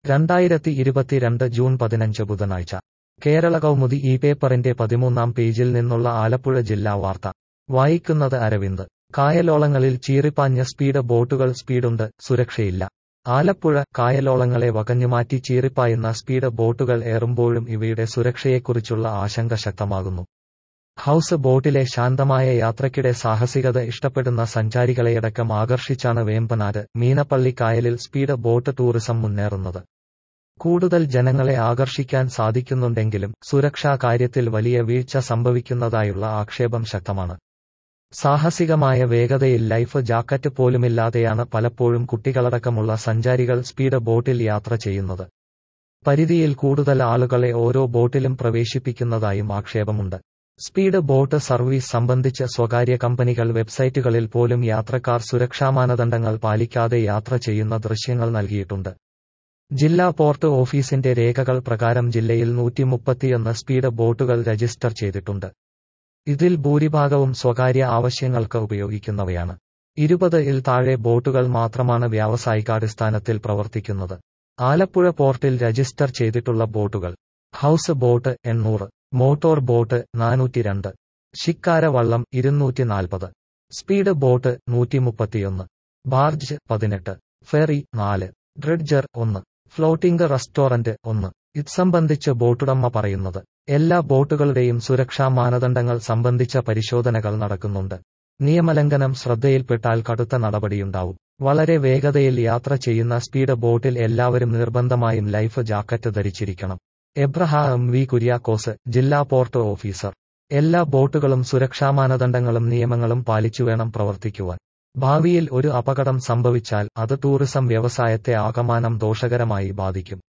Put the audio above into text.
രണ്ടായിരത്തി ഇരുപത്തിരണ്ട് ജൂൺ പതിനഞ്ച് ബുധനാഴ്ച കേരള കൗമുദി ഈ പേപ്പറിന്റെ പതിമൂന്നാം പേജിൽ നിന്നുള്ള ആലപ്പുഴ ജില്ലാ വാർത്ത വായിക്കുന്നത് അരവിന്ദ് കായലോളങ്ങളിൽ ചീറിപ്പാഞ്ഞ സ്പീഡ് ബോട്ടുകൾ സ്പീഡുണ്ട് സുരക്ഷയില്ല ആലപ്പുഴ കായലോളങ്ങളെ വകഞ്ഞുമാറ്റി ചീറിപ്പായുന്ന സ്പീഡ് ബോട്ടുകൾ ഏറുമ്പോഴും ഇവയുടെ സുരക്ഷയെക്കുറിച്ചുള്ള ആശങ്ക ശക്തമാകുന്നു ഹൌസ് ബോട്ടിലെ ശാന്തമായ യാത്രയ്ക്കിടെ സാഹസികത ഇഷ്ടപ്പെടുന്ന സഞ്ചാരികളെയടക്കം ആകർഷിച്ചാണ് വേമ്പനാട് മീനപ്പള്ളി കായലിൽ സ്പീഡ് ബോട്ട് ടൂറിസം മുന്നേറുന്നത് കൂടുതൽ ജനങ്ങളെ ആകർഷിക്കാൻ സാധിക്കുന്നുണ്ടെങ്കിലും സുരക്ഷാ കാര്യത്തിൽ വലിയ വീഴ്ച സംഭവിക്കുന്നതായുള്ള ആക്ഷേപം ശക്തമാണ് സാഹസികമായ വേഗതയിൽ ലൈഫ് ജാക്കറ്റ് പോലുമില്ലാതെയാണ് പലപ്പോഴും കുട്ടികളടക്കമുള്ള സഞ്ചാരികൾ സ്പീഡ് ബോട്ടിൽ യാത്ര ചെയ്യുന്നത് പരിധിയിൽ കൂടുതൽ ആളുകളെ ഓരോ ബോട്ടിലും പ്രവേശിപ്പിക്കുന്നതായും ആക്ഷേപമുണ്ട് സ്പീഡ് ബോട്ട് സർവീസ് സംബന്ധിച്ച് സ്വകാര്യ കമ്പനികൾ വെബ്സൈറ്റുകളിൽ പോലും യാത്രക്കാർ സുരക്ഷാ മാനദണ്ഡങ്ങൾ പാലിക്കാതെ യാത്ര ചെയ്യുന്ന ദൃശ്യങ്ങൾ നൽകിയിട്ടുണ്ട് ജില്ലാ പോർട്ട് ഓഫീസിന്റെ രേഖകൾ പ്രകാരം ജില്ലയിൽ നൂറ്റിമുപ്പത്തിയൊന്ന് സ്പീഡ് ബോട്ടുകൾ രജിസ്റ്റർ ചെയ്തിട്ടുണ്ട് ഇതിൽ ഭൂരിഭാഗവും സ്വകാര്യ ആവശ്യങ്ങൾക്ക് ഉപയോഗിക്കുന്നവയാണ് ഇരുപത് ഇൽ താഴെ ബോട്ടുകൾ മാത്രമാണ് വ്യാവസായികാടിസ്ഥാനത്തിൽ പ്രവർത്തിക്കുന്നത് ആലപ്പുഴ പോർട്ടിൽ രജിസ്റ്റർ ചെയ്തിട്ടുള്ള ബോട്ടുകൾ ഹൌസ് ബോട്ട് എണ്ണൂറ് മോട്ടോർ ബോട്ട് നാനൂറ്റിരണ്ട് ശിക്കാര വള്ളം ഇരുന്നൂറ്റി നാൽപ്പത് സ്പീഡ് ബോട്ട് നൂറ്റിമുപ്പത്തിയൊന്ന് ബാർജ് പതിനെട്ട് ഫെറി നാല് ഡ്രിഡ്ജർ ഒന്ന് ഫ്ലോട്ടിംഗ് റെസ്റ്റോറന്റ് ഒന്ന് ഇത് സംബന്ധിച്ച് ബോട്ടുടമ പറയുന്നത് എല്ലാ ബോട്ടുകളുടെയും സുരക്ഷാ മാനദണ്ഡങ്ങൾ സംബന്ധിച്ച പരിശോധനകൾ നടക്കുന്നുണ്ട് നിയമലംഘനം ശ്രദ്ധയിൽപ്പെട്ടാൽ കടുത്ത നടപടിയുണ്ടാവും വളരെ വേഗതയിൽ യാത്ര ചെയ്യുന്ന സ്പീഡ് ബോട്ടിൽ എല്ലാവരും നിർബന്ധമായും ലൈഫ് ജാക്കറ്റ് ധരിച്ചിരിക്കണം എബ്രഹാം വി കുര്യാക്കോസ് ജില്ലാ പോർട്ട് ഓഫീസർ എല്ലാ ബോട്ടുകളും സുരക്ഷാ മാനദണ്ഡങ്ങളും നിയമങ്ങളും പാലിച്ചു വേണം പ്രവർത്തിക്കുവാൻ ഭാവിയിൽ ഒരു അപകടം സംഭവിച്ചാൽ അത് ടൂറിസം വ്യവസായത്തെ ആകമാനം ദോഷകരമായി ബാധിക്കും